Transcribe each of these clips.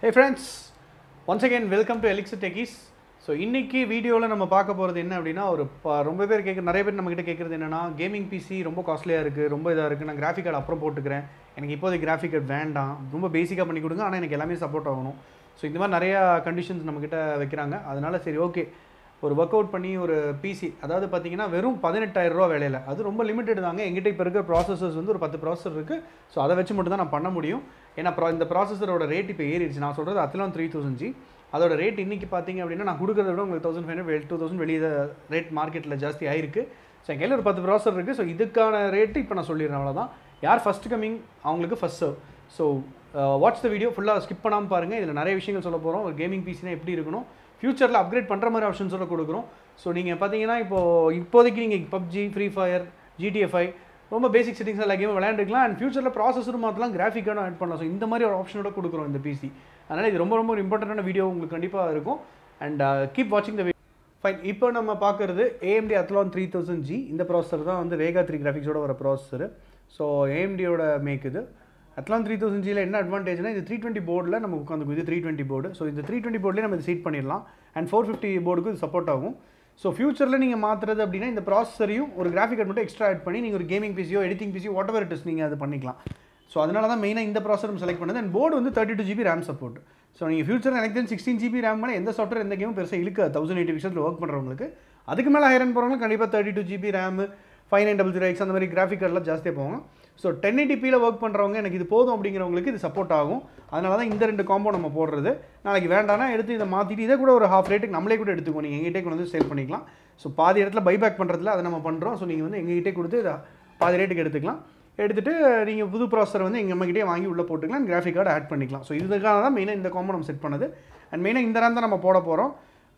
hey friends once again welcome to Elix Techies so இன்னைக்கு வீடியோவில் நம்ம பார்க்க போகிறது என்ன அப்படின்னா ஒரு ப- ரொம்ப பேர் கேட்க நிறைய பேர் நம்மக்கிட்ட கேட்குறது என்னன்னா கேமிங் பிசி ரொம்ப காஸ்ட்லியாக இருக்குது ரொம்ப இதாக இருக்குது நான் கிராஃபிக் கார்டு அப்புறம் போட்டுக்கிறேன் எனக்கு இப்போதைக்கு கிராஃபிக் கார்டு வேண்டாம் ரொம்ப பேசிக்காக பண்ணி கொடுங்க ஆனால் எனக்கு எல்லாமே சப்போர்ட் ஆகணும் ஸோ இந்த மாதிரி நிறையா கண்டிஷன்ஸ் நம்மக்கிட்ட வைக்கிறாங்க அதனால சரி ஓகே ஒரு ஒர்க் அவுட் பண்ணி ஒரு பிசி அதாவது பார்த்தீங்கன்னா வெறும் 18000 ரூபா வேலையில் அது ரொம்ப லிமிட்டட் தாங்க எங்கிட்ட இப்போ இருக்கிற ப்ராசஸர்ஸ் வந்து ஒரு பத்து ப்ராசஸர் இருக்குது ஸோ அதை வச்சு மட்டும் தான் நான் பண்ண முடியும் ஏன்னா pro- இந்த ப்ராசஸரோட ரேட் இப்போ ஏறிடுச்சு நான் சொல்கிறது அத்தலாம் த்ரீ தௌசண்ட் ஜி அதோட ரேட் இன்னைக்கு பார்த்தீங்க அப்படின்னா நான் கொடுக்குறத விட உங்களுக்கு thousand five hundred to thousand வெளியே ரேட் மார்க்கெட்டில் ஜாஸ்தி ஆயிருக்கு ஸோ என் கையில் ஒரு பத்து ப்ராசஸர் இருக்குது ஸோ இதுக்கான ரேட்டு இப்போ நான் சொல்லிடுறேன் அவ்வளோதான் யார் ஃபஸ்ட் கமிங் அவங்களுக்கு first serve so watch the video ஃபுல்லாக ஸ்கிப் பண்ணாமல் பாருங்கள் இதில் நிறைய விஷயங்கள் சொல்ல போகிறோம் ஒரு கேமிங் பிசினா எப்படி இருக்கணும் ஃபியூச்சரில் அப்கிரேட் பண்ணுற மாதிரி ஆப்ஷன்ஸோட கொடுக்குறோம் ஸோ நீங்கள் பார்த்தீங்கன்னா இப்போ இப்போதைக்கு நீங்கள் பப்ஜி ஃப்ரீ ஃபயர் ஜிடிஎஃப்ஐ ரொம்ப பேசிக் செட்டிங்ஸ் எல்லா கேமும் விளையாண்டுக்கலாம் அண்ட் ஃபியூச்சரில் ப்ராசஸரும் மாற்றலாம் கிராஃபிக் கார்டும் ஆட் பண்ணலாம் ஸோ இந்த மாதிரி ஒரு ஆப்ஷனோட கொடுக்குறோம் இந்த பிசி அதனால் இது ரொம்ப ரொம்ப ஒரு இம்பார்ட்டண்டான வீடியோ உங்களுக்கு கண்டிப்பாக இருக்கும் அண்ட் கீப் வாட்சிங் த ஃபைன் இப்போ நம்ம பார்க்குறது AMD Athlon three thousand G இந்த ப்ராசஸர் தான் வந்து வேகா த்ரீ கிராஃபிக்ஸோட வர ப்ராசஸர் ஸோ ஏஎம்டியோட மேக் இது அத்லான் த்ரீ தௌசண்ட் ஜியில் என்ன அட்வான்டேஜ்னா இது த்ரீ டுவெண்ட்டி போர்டில் நமக்கு உட்காந்துக்கும் இது த்ரீ டுவெண்ட்டி போர்டு ஸோ இந்த த்ரீ டுவெண்ட்டி போர்ட்லேயே நம்ம இது சீட் பண்ணிடலாம் அண்ட் ஃபோர் ஃபிஃப்டி போர்டுக்கு இது சப்போர்ட் ஆகும் ஸோ ஃபியூச்சரில் நீங்கள் மாற்றுறது அப்படின்னா இந்த ப்ராசஸரையும் ஒரு கிராஃபிக் கார்டு மட்டும் எக்ஸ்ட்ரா ஆட் பண்ணி நீங்கள் ஒரு கேமிங் பிசியோ எடிட்டிங் பிசியோ வாட் எவர் இட் இஸ் நீங்கள் அது பண்ணிக்கலாம் ஸோ அதனால தான் மெயினாக இந்த ப்ராசஸர் நம்ம செலக்ட் பண்ணது அண்ட் போர்டு வந்து thirty two GB RAM support so நீங்கள் ஃபியூச்சரில் எனக்கு தெரிஞ்சு சிக்ஸ்டீன் ஜிபி ரேம் மேலே எந்த சாஃப்ட்வேர் எந்த கேமும் பெருசாக இழுக்காது தௌசண்ட் எயிட்டி பிக்சலில் ஒர்க் பண்ணுறவங்களுக்கு அதுக்கு மேலே ஹைரன் போகிறவங்க கண்டிப்பாக thirty two GB RAM five nine double zero X அந்த மாதிரி கிராஃபிக் கார்டெலாம் ஜாஸ்தியாக போவாங்க ஸோ டென் எயிட்டிபியில் ஒர்க் பண்ணுறவங்க எனக்கு இது போதும் அப்படிங்கிறவங்களுக்கு இது சப்போர்ட் ஆகும் அதனால தான் இந்த ரெண்டு காம்போ நம்ம போடுறது நாளைக்கு வேண்டாம்னா எடுத்து இதை மாற்றிட்டு இதை கூட ஒரு ஹாஃப் ரேட்டுக்கு நம்மளே கூட எடுத்துக்கோ நீங்கள் எங்கிட்டே கொண்டு வந்து சேல் பண்ணிக்கலாம் ஸோ பாதி இடத்துல பைபேக் பண்ணுறதுல அதை நம்ம பண்ணுறோம் ஸோ நீங்கள் வந்து எங்ககிட்டே கொடுத்து இதை பாதி ரேட்டுக்கு எடுத்துக்கலாம் எடுத்துட்டு நீங்கள் புது ப்ராசஸர் வந்து எங்கள் நம்மகிட்டே வாங்கி உள்ளே போட்டுக்கலாம் கிராஃபிக் கார்டு ஆட் பண்ணிக்கலாம் ஸோ இதுக்காக தான் மெயினாக இந்த காம்போ நம்ம செட் பண்ணது அண்ட் மெயினாக இந்த ரேம் தான் நம்ம போட போகிறோம்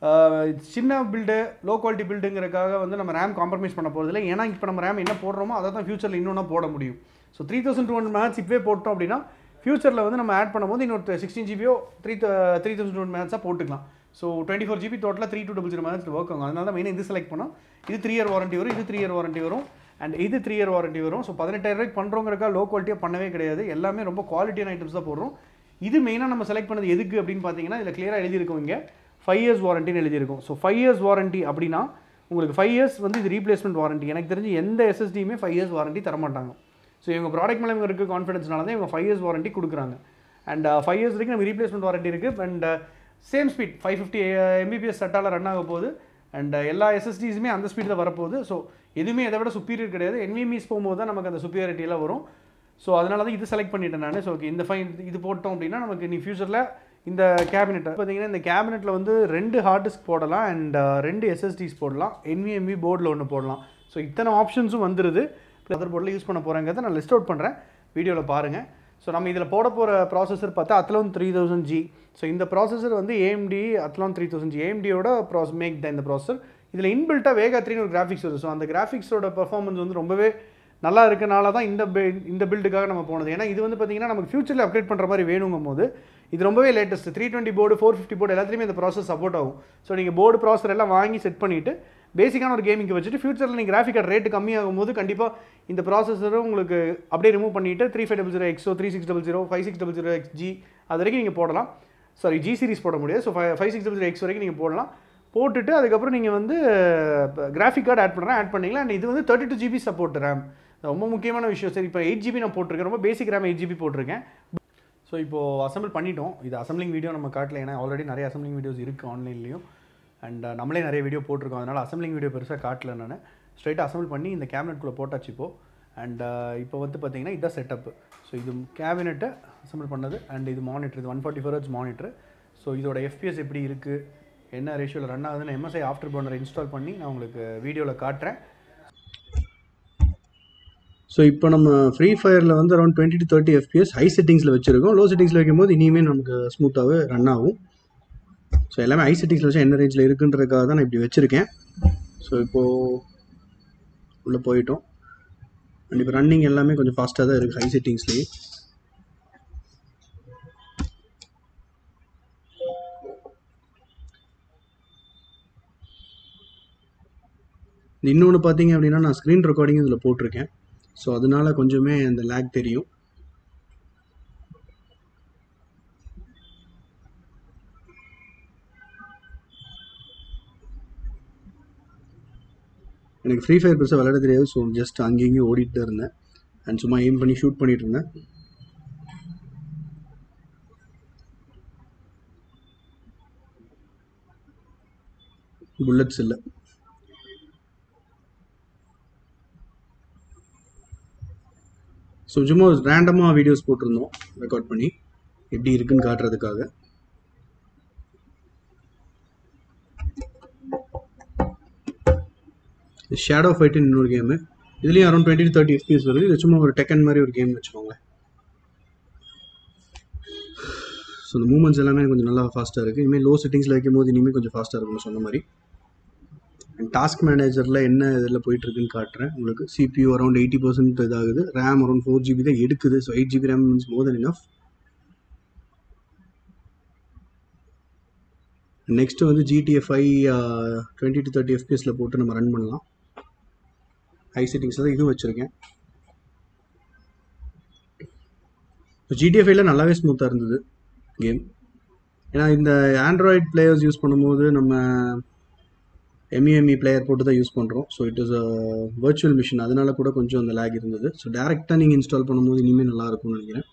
சின்ன பில்டு லோ குவாலிட்டி பில்டுங்கிறதுக்காக வந்து நம்ம ரேம் காம்ப்ரமைஸ் பண்ண போகிறதில்ல ஏன்னா இப்போ நம்ம ரேம் என்ன போடுறோமோ அதை தான் ஃபியூச்சரில் இன்னொன்று போட முடியும் so three thousand two hundred match இப்போவே போட்டோம் அப்படின்னா ஃபியூச்சரில் வந்து நம்ம ஆட் பண்ணும்போது இன்னொரு சிக்ஸ்டீன் ஜிபியோ த்ரீ த்ரீ தௌசண்ட் டூ மேட்ச்சாக போட்டுக்கலாம் ஸோ டுவெண்ட்டி ஃபோர் ஜிபி டோட்டலாக three two double zero match work ஆகும் அதனால தான் மெயினாக இது செலக்ட் பண்ணோம் இது த்ரீ இயர் வாரண்டி வரும் இது த்ரீ இயர் வாரண்டி வரும் அண்ட் இது த்ரீ இயர் வாரண்டி வரும் ஸோ பதினெட்டாயிரம் ரூபாய்க்கு பண்ணுறோங்கிறக்கா லோ குவாலிட்டியாக பண்ணவே கிடையாது எல்லாமே ரொம்ப குவாலிட்டியான ஐட்டம்ஸ் தான் போடுறோம் இது மெயினாக நம்ம செலக்ட் பண்ணது எதுக்கு அப்படின்னு பார்த்தீங்கன்னா இதில் கிளியராக எழுதியிருக்கோம் இங்கே ஃபைவ் இயர்ஸ் வாரண்டின்னு எழுதியிருக்கும் ஸோ ஃபைவ் இயர்ஸ் வாரண்டி அப்படின்னா உங்களுக்கு ஃபைவ் இயர்ஸ் வந்து இது ரீப்ளேஸ்மெண்ட் வாரண்டி எனக்கு தெரிஞ்சு எந்த எஸ்எஸ்டியுமே ஃபைவ் இயர்ஸ் வாரண்டி தரமாட்டாங்க ஸோ இவங்க ப்ராடக்ட் மேலே இவங்க இருக்க கான்ஃபிடன்ஸ்னால தான் இவங்க ஃபைவ் இயர்ஸ் வாரண்டி கொடுக்குறாங்க அண்ட் ஃபைவ் இயர்ஸ் வரைக்கும் நம்ம ரீப்ளேஸ்மெண்ட் வாரண்டி இருக்குது and same speed five fifty MBPS செட்டால் ரன் ஆக போகுது அண்ட் எல்லா எஸ்எஸ்டிஸுமே அந்த ஸ்பீட் தான் வரப்போகுது ஸோ எதுவுமே இதை விட சுப்பீரியர் கிடையாது என்விஎம்இஸ் போகும்போது தான் நமக்கு அந்த superiority எல்லாம் வரும் ஸோ அதனால தான் இது செலக்ட் பண்ணிட்டேன் நான் ஸோ ஓகே இந்த ஃபைன் இது போட்டோம் அப்படின்னா நமக்கு நீ ஃபியூச்சரில் இந்த கேபினெட் பார்த்தீங்கன்னா இந்த கேபினெட்டில் வந்து ரெண்டு ஹார்ட் டிஸ்க் போடலாம் அண்ட் ரெண்டு எஸ்எஸ்டிஸ் போடலாம் NVMe போர்டில் ஒன்று போடலாம் ஸோ இத்தனை ஆப்ஷன்ஸும் வந்துருது அதர் போர்டில் யூஸ் பண்ண போகிறேங்கிறத நான் லிஸ்ட் அவுட் பண்ணுறேன் வீடியோவில் பாருங்கள் ஸோ நம்ம இதில் போட போகிற ப்ராசஸர் பார்த்தா Athlon three thousand G so இந்த ப்ராசஸர் வந்து AMD Athlon three thousand G ஏஎம்டியோட ப்ராஸ் மேக் தான் இந்த ப்ராசஸர் இதில் இன்பில்ட்டாக வேகா த்ரீன்னு ஒரு கிராஃபிக்ஸ் வருது ஸோ அந்த கிராஃபிக்ஸோட பெர்ஃபார்மன்ஸ் வந்து ரொம்பவே நல்லா இருக்கனால தான் இந்த build- இந்த பில்டுக்காக நம்ம போனது ஏன்னா இது வந்து பார்த்தீங்கன்னா நமக்கு ஃபியூச்சரில் அப்டேட் பண்ணுற மாதிரி வேணுங்கும் போது இது ரொம்பவே latest three twenty board four fifty board எல்லாத்துலேயுமே இந்த ப்ராசஸ் சப்போர்ட் ஆகும் ஸோ நீங்கள் போர்டு ப்ராசர் எல்லாம் வாங்கி செட் பண்ணிவிட்டு பேசிக்கான ஒரு கேமிங்க்கு வச்சுட்டு ஃபியூச்சரில் நீங்கள் கிராஃபிக் கார்டு ரேட்டு கம்மியாகும் போது கண்டிப்பாக இந்த ப்ராசஸரும் உங்களுக்கு அப்படியே ரிமூவ் பண்ணிவிட்டு த்ரீ ஃபைவ் டபுள் ஜீரோ எக்ஸோ three six double zero five six double zero X G அது வரைக்கும் நீங்கள் போடலாம் சாரி ஜி சீரிஸ் போட முடியாது so five five six double zero X வரைக்கும் நீங்கள் போடலாம் போட்டுட்டு அதுக்கப்புறம் நீங்கள் வந்து கிராஃபிக் கார்டு ஆட் பண்ணுறேன் ஆட் பண்ணிக்கலாம் அண்ட் இது வந்து thirty two GB support RAM ரொம்ப முக்கியமான விஷயம் சரி இப்போ எயிட் ஜிபி நான் போட்டிருக்கேன் ரொம்ப பேசிக் ரேம் எயிட் ஜிபி போட்டிருக்கேன் ஸோ இப்போது அசம்பிள் பண்ணிட்டோம் இது அசம்பிளிங் வீடியோ நம்ம காட்டல ஏன்னா ஆல்ரெடி நிறைய அசம்பிளிங் வீடியோஸ் இருக்குது ஆன்லைன்லேயும் அண்ட் நம்மளே நிறைய வீடியோ போட்டிருக்கோம் அதனால் அசம்பிளிங் வீடியோ பெருசாக காட்டல நான் ஸ்ட்ரைட்டாக அசம்பிள் பண்ணி இந்த கேபினெட்குள்ளே போட்டாச்சு இப்போது அண்ட் இப்போ வந்து பார்த்தீங்கன்னா இதுதான் செட்டப் ஸோ இது கேபினெட்டை அசம்பிள் பண்ணது அண்ட் இது மானிட்டர் இது one forty four H monitor so இதோட எஃபிஎஸ் எப்படி இருக்குது என்ன ரேஷியோவில் ரன் ஆகுதுன்னு எம்எஸ்ஐ ஆஃப்டர் பர்னர் இன்ஸ்டால் பண்ணி நான் உங்களுக்கு வீடியோவில் காட்டுறேன் ஸோ இப்போ நம்ம ஃப்ரீ ஃபயரில் வந்து around twenty to thirty FPS high செட்டிங்ஸில் வச்சுருக்கோம் லோ செட்டிங்ஸில் வைக்கும்போது இனிமேல் நமக்கு ஸ்மூத்தாகவே ரன் ஆகும் ஸோ எல்லாமே ஹை செட்டிங்ஸில் வச்சு என்ன ரேஞ்சில் இருக்குன்றதுக்காக தான் நான் இப்படி வச்சுருக்கேன் ஸோ இப்போது உள்ளே போயிட்டோம் அண்ட் இப்போ ரன்னிங் எல்லாமே கொஞ்சம் ஃபாஸ்ட்டாக தான் இருக்குது ஹை செட்டிங்ஸ்லேயே இன்னொன்று பார்த்தீங்க அப்படின்னா நான் ஸ்க்ரீன் ரெக்கார்டிங் இதில் போட்டிருக்கேன் ஸோ அதனால கொஞ்சமே அந்த லேக் தெரியும் எனக்கு ஃப்ரீ ஃபயர் பெருசாக விளையாட தெரியாது ஸோ ஜஸ்ட் அங்கேயும் இங்கேயும் ஓடிட்டு தான் இருந்தேன் அண்ட் சும்மா எய்ம் பண்ணி ஷூட் பண்ணிட்டு இருந்தேன் புல்லட்ஸ் இல்லை ஸோ சும்மா ரேண்டமாக வீடியோஸ் போட்டிருந்தோம் ரெக்கார்ட் பண்ணி எப்படி இருக்குன்னு காட்டுறதுக்காக ஷேடோ ஃபைட்டுன்னு இன்னொரு கேமு இதுலேயும் around twenty to thirty FPS வருது இது சும்மா ஒரு டெக்கன் மாதிரி ஒரு கேம் வச்சுக்கோங்க ஸோ இந்த மூமெண்ட்ஸ் எல்லாமே கொஞ்சம் நல்லா ஃபாஸ்ட்டாக இருக்குது இனிமேல் லோ செட்டிங்ஸில் வைக்கும் போது இனிமேல் கொஞ்சம் ஃபாஸ்ட்டாக இருக்கும்னு சொன்ன மாதிரி அண்ட் டாஸ்க் மேனேஜரில் என்ன இதில் போயிட்டுருக்குன்னு காட்டுறேன் உங்களுக்கு சிபியூ அரௌண்ட் எயிட்டி பர்சன்ட் இதாகுது ரேம் அரௌண்ட் ஃபோர் ஜிபி தான் எடுக்குது so eight GB RAM means more than enough next வந்து ஜிடிஎஃப்ஐ டுவெண்ட்டி டு தேர்ட்டி எஃபிஎஸில் போட்டு நம்ம ரன் பண்ணலாம் ஹை செட்டிங்ஸில் தான் இதுவும் வச்சுருக்கேன் இப்போ ஜிடிஎஃப்ஐல நல்லாவே ஸ்மூத்தாக இருந்தது கேம் ஏன்னா இந்த ஆண்ட்ராய்ட் பிளேயர்ஸ் யூஸ் பண்ணும்போது நம்ம எம்இஎம்இ பிளேயர் போட்டு தான் யூஸ் பண்ணுறோம் so it is a virtual machine அதனால கூட கொஞ்சம் அந்த லேக் இருந்தது ஸோ டேரெக்டாக நீங்கள் இன்ஸ்டால் பண்ணும்போது இனிமேல் நல்லா இருக்கும்னு நினைக்கிறேன்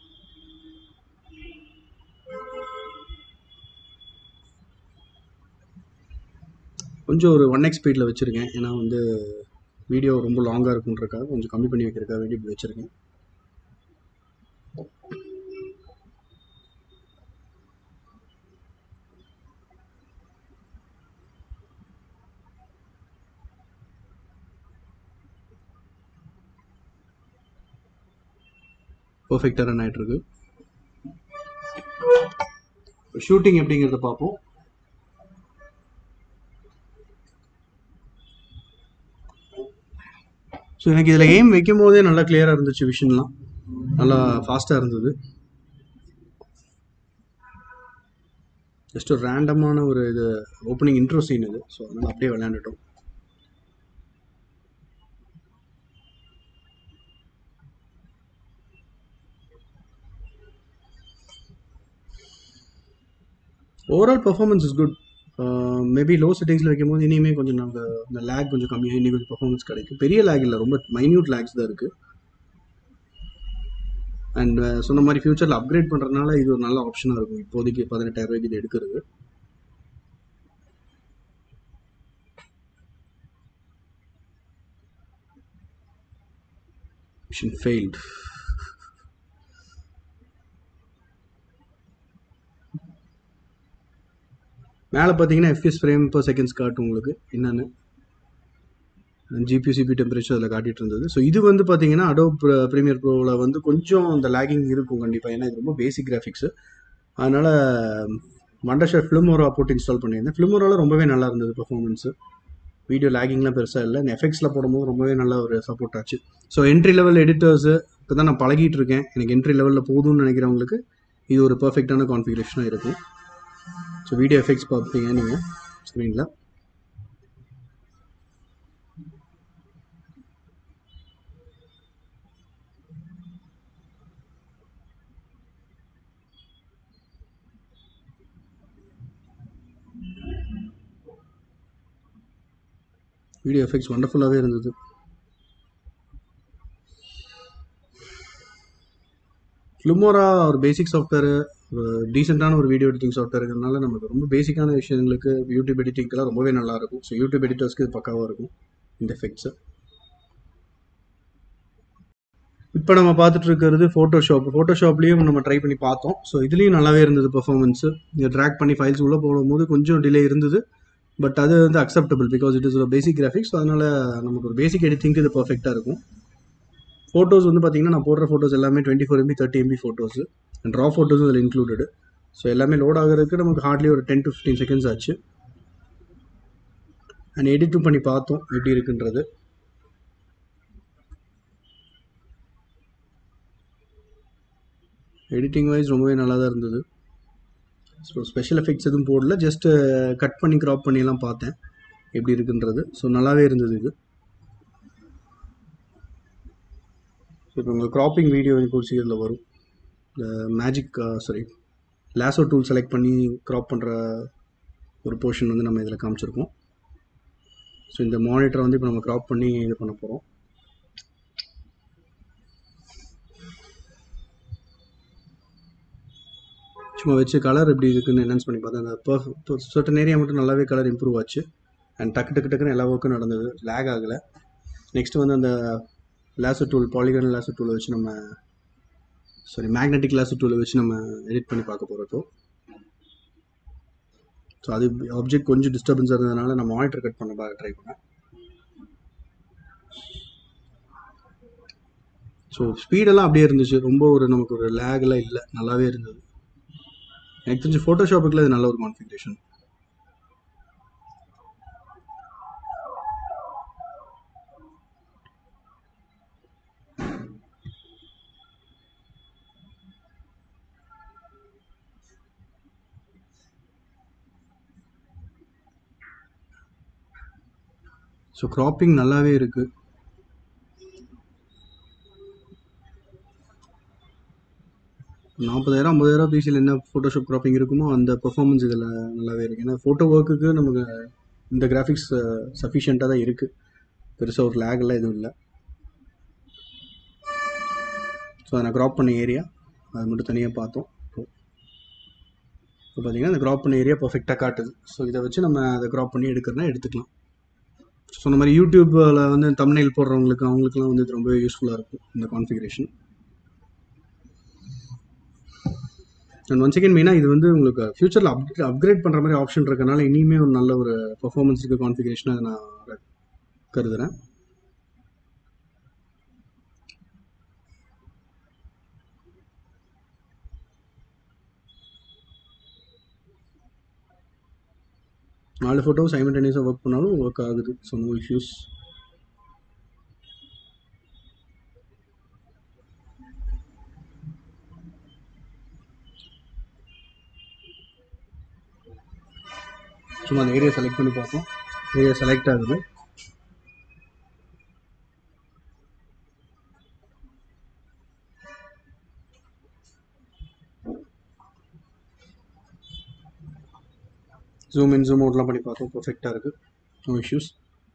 கொஞ்சம் ஒரு ஒன் எக்ஸ் ஸ்பீடில் வச்சுருக்கேன் ஏன்னா வந்து வீடியோ ரொம்ப லாங்காக இருக்குன்றக்காக கொஞ்சம் கம்மி பண்ணி வைக்கிறதுக்காக வேண்டி இப்படி வச்சுருக்கேன் பர்ஃபெக்டாக ரன் ஆகிட்டுருக்கு ஷூட்டிங் எப்படிங்கிறத பார்ப்போம் ஸோ எனக்கு இதில் எய்ம் வைக்கும் போதே நல்லா கிளியராக இருந்துச்சு விஷன்லாம் நல்லா ஃபாஸ்ட்டாக இருந்தது ஜஸ்ட் ஒரு ரேண்டமான ஒரு இது ஓப்பனிங் இன்ட்ரோ சீன் இது ஸோ அதனால் அப்படியே விளையாண்டுட்டோம் overall performance is good maybe low செட்டிங்ஸில் வைக்கும் போது இனிமேல் கொஞ்சம் நம்ம இந்த லேக் கொஞ்சம் கம்மியாக இன்னும் கொஞ்சம் பர்ஃபார்மன்ஸ் கிடைக்கும் பெரிய லேக் இல்லை ரொம்ப மைன்யூட் லேக்ஸ் தான் இருக்குது அண்ட் சொன்ன மாதிரி ஃபியூச்சரில் அப்கிரேட் பண்ணுறதுனால இது ஒரு நல்ல ஆப்ஷனாக இருக்கும் இப்போதைக்கு பதினெட்டாயிரம் ரூபாய்க்கு இது எடுக்கிறது மிஷன் ஃபெயில்டு மேலே பார்த்தீங்கன்னா எஃப்எஸ் ஃப்ரேம் per செகண்ட்ஸ் காட்டும் உங்களுக்கு என்னென்னு ஜிபி சிபி டெம்பரேச்சர் அதில் காட்டிட்டு இருந்தது ஸோ இது வந்து பார்த்தீங்கன்னா அடோ ப்ரீமியர் ப்ரோவில் வந்து கொஞ்சம் அந்த லேகிங் இருக்கும் கண்டிப்பாக ஏன்னா இது ரொம்ப பேசிக் கிராஃபிக்ஸு அதனால் மண்டஷர் ஃபிலிமோரா போட்டு இன்ஸ்டால் பண்ணியிருந்தேன் ஃபிலிமோராவில் ரொம்பவே நல்லா இருந்தது பர்ஃபார்மன்ஸு வீடியோ லேகிங்லாம் பெருசாக இல்லை எஃபெக்ட்ஸில் போடும்போது ரொம்பவே நல்ல ஒரு சப்போர்ட் ஆச்சு ஸோ என்ட்ரி லெவல் எடிட்டர்ஸு இப்போ தான் நான் பழகிட்டு இருக்கேன் எனக்கு என்ட்ரி லெவலில் போதும்னு நினைக்கிறவங்களுக்கு இது ஒரு பர்ஃபெக்டான கான்ஃபிகரேஷனாக இருக்கும் ஸோ வீடியோ எஃபெக்ட்ஸ் பார்ப்பீங்க நீங்கள் ஸ்க்ரீனில் வீடியோ எஃபெக்ட்ஸ் வண்டர்ஃபுல்லாகவே இருந்தது ஃப்ளிமோரா ஒரு பேசிக் சாஃப்ட்வேர் ஒரு டீசெண்டான ஒரு வீடியோ எடிட்டிங் சாஃப்ட்வேர் இருக்கிறதுனால நமக்கு ரொம்ப பேசிக்கான விஷயங்களுக்கு யூடியூப் எடிட்டிங்க்கெல்லாம் ரொம்பவே நல்லா இருக்கும் ஸோ யூடியூப் எடிட்டர்ஸ்க்கு இது பக்காவாக இருக்கும் இந்த எஃபெக்ட்ஸு இப்போ நம்ம பார்த்துட்டு இருக்கிறது ஃபோட்டோஷாப் ஃபோட்டோஷாப்லேயும் நம்ம ட்ரை பண்ணி பார்த்தோம் ஸோ இதுலேயும் நல்லாவே இருந்தது பர்ஃபார்மன்ஸு இதை ட்ராக் பண்ணி ஃபைல்ஸ் உள்ளே போடும்போது கொஞ்சம் டிலே இருந்தது பட் அது வந்து அக்செப்டபிள் பிகாஸ் இட் இஸ் ஒரு பேசிக் கிராஃபிக்ஸ் அதனால் நமக்கு ஒரு பேசிக் எடிட்டிங்க்கு இது பர்ஃபெக்டாக இருக்கும் ஃபோட்டோஸ் வந்து பார்த்தீங்கன்னா நான் போடுற ஃபோட்டோஸ் எல்லாமே twenty four MB thirty MB photos and raw ஃபோட்டோஸும் அதில் இன்க்ளூடடு ஸோ எல்லாமே லோட் ஆகிறதுக்கு நமக்கு ஹார்ட்லி ஒரு டென் டு ஃபிஃப்டீன் செகண்ட்ஸ் ஆச்சு அண்ட் எடிட்டும் பண்ணி பார்த்தோம் எப்படி இருக்குன்றது எடிட்டிங் வைஸ் ரொம்பவே நல்லா தான் இருந்தது ஸோ ஸ்பெஷல் எஃபெக்ட்ஸ் எதுவும் போடல ஜஸ்ட்டு கட் பண்ணி க்ராப் பண்ணிலாம் பார்த்தேன் எப்படி இருக்குன்றது ஸோ நல்லாவே இருந்தது இது ஸோ இப்போ உங்களுக்கு க்ராப்பிங் வீடியோ எனக்கு ஒரு சீரியலில் வரும் இந்த magic sorry lasso tool select பண்ணி க்ராப் பண்ணுற ஒரு போர்ஷன் வந்து நம்ம இதில் காமிச்சிருக்கோம் ஸோ இந்த மானிட்டரை வந்து இப்போ நம்ம க்ராப் பண்ணி இது பண்ண போகிறோம் சும்மா வச்சு கலர் எப்படி இருக்குன்னு என்ஹான்ஸ் பண்ணி பார்த்தேன் அந்த பர்ஃப் சர்டன் ஏரியா மட்டும் நல்லாவே கலர் இம்ப்ரூவ் ஆச்சு அண்ட் டக்கு டக்கு டக்குன்னு எல்லா ஒர்க்கும் நடந்தது லேக் ஆகலை நெக்ஸ்ட் வந்து அந்த லேசர் டூல் பாலிகன் லேசர் டூலை வச்சு நம்ம சாரி மேக்னெட்டிக் லேசர் டூலை வச்சு நம்ம எடிட் பண்ணி பார்க்க போகிறோம் ஸோ அது ஆப்ஜெக்ட் கொஞ்சம் டிஸ்டர்பன்ஸ் இருந்ததுனால நான் மானிட்டர் கட் பண்ண பார்க்க ட்ரை பண்ணேன் ஸோ ஸ்பீடெல்லாம் அப்படியே இருந்துச்சு ரொம்ப ஒரு நமக்கு ஒரு லேக்லாம் இல்லை நல்லாவே இருந்தது எனக்கு தெரிஞ்சு ஃபோட்டோஷாப்புக்குள்ள இது நல்ல ஒரு கான்ஃபிகரேஷன் ஸோ க்ராப்பிங் நல்லாவே இருக்குது நாற்பதாயிரம் ஐம்பதாயிரம் பிசியில் என்ன ஃபோட்டோஷாப் க்ராப்பிங் இருக்குமோ அந்த பெர்ஃபார்மன்ஸ் இதில் நல்லாவே இருக்குது ஏன்னா ஃபோட்டோ ஒர்க்குக்கு நமக்கு இந்த கிராஃபிக்ஸ் சஃபிஷியண்ட்டாக தான் இருக்குது பெருசாக ஒரு லேக்லாம் எதுவும் இல்லை ஸோ அதை நான் க்ராப் பண்ண ஏரியா அது மட்டும் தனியாக பார்த்தோம் இப்போ பார்த்தீங்கன்னா அந்த க்ராப் பண்ண ஏரியா பர்ஃபெக்டாக காட்டுது ஸோ இதை வச்சு நம்ம அதை க்ராப் பண்ணி எடுக்கிறனா எடுத்துக்கலாம் ஸோ இந்த மாதிரி யூடியூப்பில் வந்து தம்னைல் போடுறவங்களுக்கு அவங்களுக்குலாம் வந்து இது ரொம்பவே யூஸ்ஃபுல்லாக இருக்கும் இந்த கான்ஃபிகரேஷன் அண்ட் ஒன் செகண்ட் மெயினாக இது வந்து உங்களுக்கு ஃபியூச்சரில் அப் அப்கிரேட் பண்ணுற மாதிரி ஆப்ஷன் இருக்கனால இனிமே ஒரு நல்ல ஒரு பர்ஃபார்மன்ஸ் இருக்க கான்ஃபிகரேஷனை அதை நான் கருதுகிறேன் நாலு ஃபோட்டோ சைமல்டேனியஸாக ஒர்க் பண்ணாலும் ஒர்க் ஆகுது ஸோ நோ இஷ்யூஸ் சும்மா அந்த ஏரியா செலக்ட் பண்ணி பார்ப்போம் ஏரியா செலக்ட் ஆகுது ஜூம் இன் ஜூம் அவுட்லாம் பண்ணி பார்த்தோம் பர்ஃபெக்டாக இருக்குது நோ இஷ்யூஸ்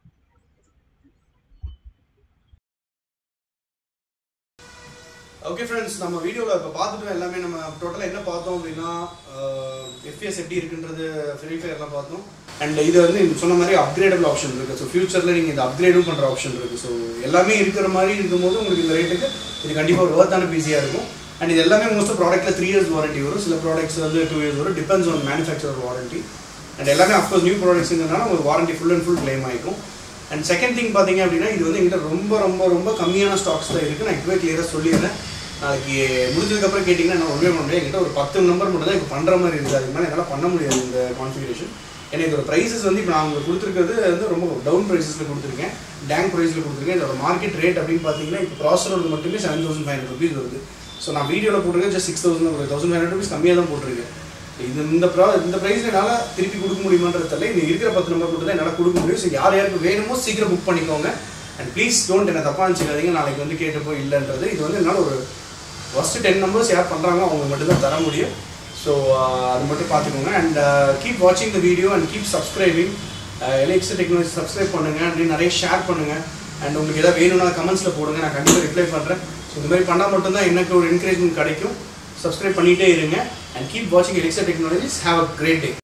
ஓகே ஃப்ரெண்ட்ஸ் நம்ம வீடியோவில் இப்போ பார்த்துட்டு எல்லாமே நம்ம டோட்டலாக என்ன பார்த்தோம் அப்படின்னா எஃபிஎஸ் எப்படி இருக்குன்றது ஃப்ரீ ஃபயர்லாம் பார்த்தோம் அண்ட் இது வந்து நீங்க சொன்ன மாதிரி அப்கிரேடபிள் ஆப்ஷன் இருக்குது ஸோ ஃபியூச்சரில் நீங்கள் இந்த அப்கிரேடும் பண்ணுற ஆப்ஷன் இருக்குது ஸோ எல்லாமே இருக்கிற மாதிரி இருக்கும்போது உங்களுக்கு இந்த ரேட்டுக்கு இது கண்டிப்பாக ஒரு ஒர்த்தான பிசியாக இருக்கும் அண்ட் இது எல்லாமே மோஸ்ட் ப்ராடக்ட்டில் த்ரீ இயர்ஸ் வாரண்டி வரும் சில ப்ராடக்ட்ஸ் வந்து டூ இயர்ஸ் வரும் depends on manufacture warranty and எல்லாமே அஃப்கோர்ஸ் நியூ ப்ராடக்ட்ஸுங்கிறதுனால ஒரு warranty full and full claim ஆகிக்கும் அண்ட் செகண்ட் திங் பார்த்தீங்க அப்படின்னா இது வந்து எங்கிட்ட ரொம்ப ரொம்ப ரொம்ப கம்மியான ஸ்டாக்ஸ் தான் இருக்குது நான் இப்போவே கிளியராக சொல்லிடுறேன் நாளைக்கு முடிஞ்சதுக்கப்புறம் கேட்டிங்கன்னா நான் ஒன்றுமே பண்ண முடியாது என்கிட்ட ஒரு பத்து நம்பர் மட்டும் தான் இப்போ பண்ணுற மாதிரி இருக்குது அதுக்கு மேலே என்னால் பண்ண முடியாது இந்த கான்ஃபிகரேஷன் ஏன்னா இதோட ப்ரைஸஸ் வந்து இப்போ நான் உங்களுக்கு கொடுத்துருக்கிறது வந்து ரொம்ப டவுன் ப்ரைஸஸில் கொடுத்துருக்கேன் டேங்க் ப்ரைஸில் கொடுத்துருக்கேன் இதோட மார்க்கெட் ரேட் அப்படின்னு பார்த்தீங்கன்னா இப்போ ப்ராசரோட மட்டுமே seven thousand five hundred rupees வருது ஸோ நான் வீடியோவில் போட்டிருக்கேன் ஜஸ்ட் சிக்ஸ் தௌசண்ட் ஒரு தௌசண்ட் ஃபைவ் ஹண்ட்ரட் ருபீஸ் கம்மியாக தான் போட்டிருக்கேன் இது இந்த ப்ரா இந்த ப்ரைஸில் என்னால் திருப்பி கொடுக்க முடியுமான்றது தெரியல இந்த இருக்கிற பத்து நம்பர் மட்டும் தான் என்னால் கொடுக்க முடியும் ஸோ யார் யாருக்கு வேணுமோ சீக்கிரம் புக் பண்ணிக்கோங்க அண்ட் ப்ளீஸ் டோன்ட் என்ன தப்பாக நினச்சிக்காதீங்க நாளைக்கு வந்து கேட்டப்போ இல்லைன்றது இது வந்து என்னால் ஒரு ஃபஸ்ட்டு டென் நம்பர்ஸ் யார் பண்ணுறாங்களோ அவங்க மட்டும் தான் தர முடியும் ஸோ அது மட்டும் பார்த்துக்கோங்க அண்ட் கீப் வாட்சிங் the video and keep subscribing Elex technology subscribe பண்ணுங்கள் அப்படின்னு நிறைய ஷேர் பண்ணுங்கள் அண்ட் உங்களுக்கு எதாவது வேணும்னா கமெண்ட்ஸில் போடுங்க நான் கண்டிப்பாக ரிப்ளை பண்ணுறேன் ஸோ இந்த மாதிரி பண்ணால் மட்டும்தான் எனக்கு ஒரு என்கரேஜ்மெண்ட் கிடைக்கும் சப்ஸ்கிரைப் பண்ணிகிட்டே இருங்க அண்ட் கீப் வாட்சிங் Elexa technologies have a great day